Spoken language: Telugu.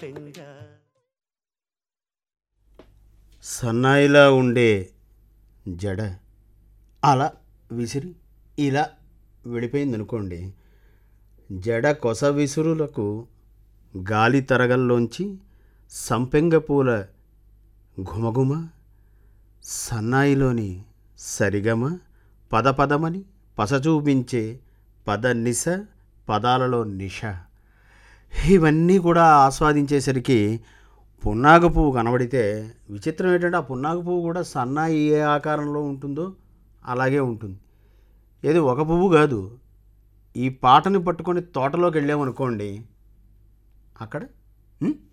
సన్నాయిలా ఉండే జడ అలా విసిరి ఇలా వెళ్ళిపోయింది అనుకోండి జడ కొస విసురులకు గాలి తరగల్లోంచి సంపెంగ పూల ఘుమఘుమ సన్నాయిలోని సరిగమ పదపదమని పస చూపించే పద నిశ పదాలలో నిష ఇవన్నీ కూడా ఆస్వాదించేసరికి పున్నాగ పువ్వు కనబడితే విచిత్రం ఏంటంటే ఆ పున్నాగ పువ్వు కూడా సన్నాయి ఏ ఆకారంలో ఉంటుందో అలాగే ఉంటుంది ఏది ఒక పువ్వు కాదు ఈ పాటని పట్టుకొని తోటలోకి వెళ్ళామనుకోండి అక్కడ ఉం?